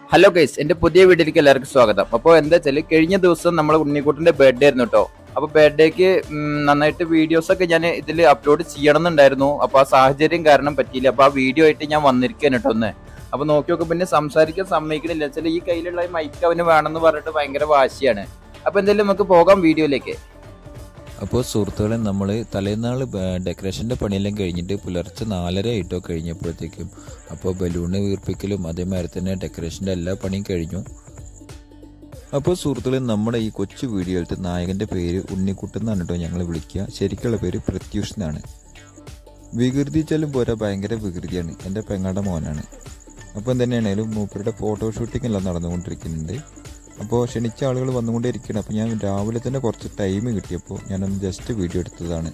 Hello guys എന്റെ പുതിയ വീഡിയോയിലേക്ക് എല്ലാവർക്കും സ്വാഗതം അപ്പോൾ എന്താ വെച്ചാൽ കഴിഞ്ഞ ദിവസം നമ്മൾ ഉണ്ണിക്കുട്ടിന്റെ ബർത്ത്ഡേ ആയിരുന്നു കേട്ടോ അപ്പോൾ ബർത്ത്ഡേക്ക് നന്നായിട്ട് വീഡിയോസ് ഒക്കെ ഞാൻ ഇതിൽ അപ്ലോഡ് ചെയ്യണം എന്നുണ്ടായിരുന്നു അപ്പോൾ ആ സാഹചര്യം കാരണം പറ്റിയില്ല അപ്പോൾ ആ വീഡിയോ ആയിട്ട് ഞാൻ വന്നിരിക്കുകയാണ് കേട്ടോ ഒന്ന് അപ്പോൾ നോക്കി നോക്കുമ്പോൾ പിന്നെ സംസാരിക്കാൻ സമ്മതിക്കണില്ല വെച്ചാൽ ഈ കയ്യിലുള്ള ഈ മൈക്ക് അവന് വേണമെന്ന് പറഞ്ഞിട്ട് ഭയങ്കര വാശിയാണ് അപ്പോൾ എന്തായാലും നമുക്ക് പോകാം വീഡിയോയിലേക്ക് അപ്പോൾ സുഹൃത്തുക്കളെ നമ്മൾ തലേന്നാൾ ഡെക്കറേഷൻ്റെ പണിയെല്ലാം കഴിഞ്ഞിട്ട് പുലർച്ചെ നാലര ആയിട്ടോ കഴിഞ്ഞപ്പോഴത്തേക്കും അപ്പോൾ ബലൂണ് വീർപ്പിക്കലും അതേമാതിരി തന്നെ ഡെക്കറേഷൻ്റെ എല്ലാ പണിയും കഴിഞ്ഞു അപ്പോൾ സുഹൃത്തുക്കളെ നമ്മുടെ ഈ കൊച്ചു വീഡിയോയിലത്തെ നായകൻ്റെ പേര് ഉണ്ണിക്കുട്ടൻ എന്നാണ് കേട്ടോ ഞങ്ങൾ വിളിക്കുക ശരിക്കുള്ള പേര് പ്രത്യൂഷ് എന്നാണ് വികൃതിച്ചാലും പോരാ ഭയങ്കര വികൃതിയാണ് എൻ്റെ പെങ്ങടെ മോനാണ് അപ്പോൾ എന്തുതന്നെയാണേലും മൂപ്പരുടെ ഫോട്ടോ ഷൂട്ടിംഗ് എല്ലാം നടന്നുകൊണ്ടിരിക്കുന്നുണ്ട് അപ്പോൾ ക്ഷണിച്ച ആളുകൾ വന്നുകൊണ്ടേയിരിക്കുകയാണ് അപ്പോൾ ഞാൻ രാവിലെ തന്നെ കുറച്ച് ടൈം കിട്ടിയപ്പോൾ ഞാനൊന്ന് ജസ്റ്റ് വീഡിയോ എടുത്തതാണ്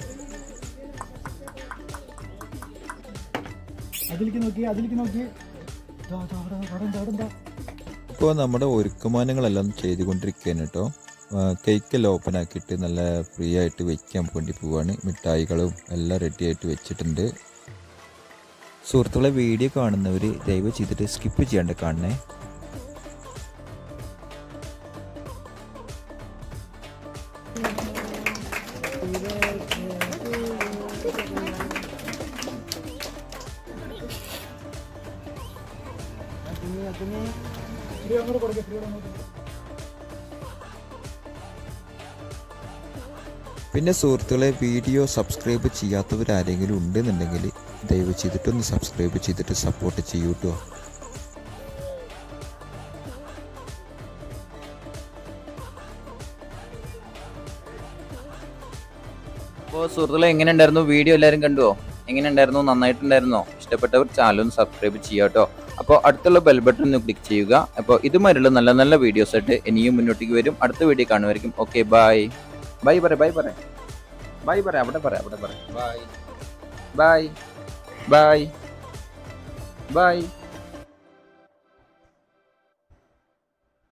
അതിലേക്ക് നോക്കി അതിലേക്ക് നോക്കി ദാ, ദാ, അവിടെ, അവിടെ ഉണ്ട്, അവിടെ ഉണ്ട്. ഇപ്പോൾ നമ്മുടെ ഒരുക്കമാനങ്ങളെല്ലാം ചെയ്തുകൊണ്ടിരിക്കുകയാണ് കേട്ടോ കേക്കെല്ലാം ഓപ്പൺ ആക്കിയിട്ട് നല്ല ഫ്രീ ആയിട്ട് വെക്കാൻ വേണ്ടി പോവാണ് മിഠായികളും എല്ലാം റെഡി ആയിട്ട് വെച്ചിട്ടുണ്ട് സുഹൃത്തുക്കളെ വീഡിയോ കാണുന്നവർ ദയവ് ചെയ്തിട്ട് സ്കിപ്പ് ചെയ്യാണ്ട് കാണണേ ഫ്രീ അങ്ങോട്ട് കൊടുക്ക്, ഫ്രീ അങ്ങോട്ട് കൊടുക്ക്. പിന്നെ സുഹൃത്തുക്കളെ വീഡിയോ സബ്സ്ക്രൈബ് ചെയ്യാത്തവരാരെങ്കിലും ഉണ്ടെന്നുണ്ടെങ്കിൽ ദയവ് ചെയ്തിട്ടൊന്ന് സബ്സ്ക്രൈബ് ചെയ്തിട്ട് സപ്പോർട്ട് ചെയ്യൂ കേട്ടോ അപ്പോൾ സുഹൃത്തുക്കളെ എങ്ങനെ ഉണ്ടായിരുന്നു വീഡിയോ എല്ലാവരും കണ്ടുവോ എങ്ങനെ ഉണ്ടായിരുന്നു നന്നായിട്ടുണ്ടായിരുന്നോ ഇഷ്ടപ്പെട്ടവർ ചാനൽ ഒന്ന് സബ്സ്ക്രൈബ് ചെയ്യുക കേട്ടോ അപ്പോൾ അടുത്തുള്ള ബെൽ ബട്ടൺ ഒന്ന് ക്ലിക്ക് ചെയ്യുക അപ്പോൾ ഇതുമാതിരിയുള്ള നല്ല നല്ല വീഡിയോസ് ആയിട്ട് ഇനിയും മുന്നോട്ടേക്ക് വരും അടുത്ത വീഡിയോ കാണുമായിരിക്കും ഓക്കെ ബൈ ബൈ പറ ബൈ പറ ബൈ പറ അവിടെ പറ അവിടെ പറ ബൈ ബൈ ബൈ ബൈ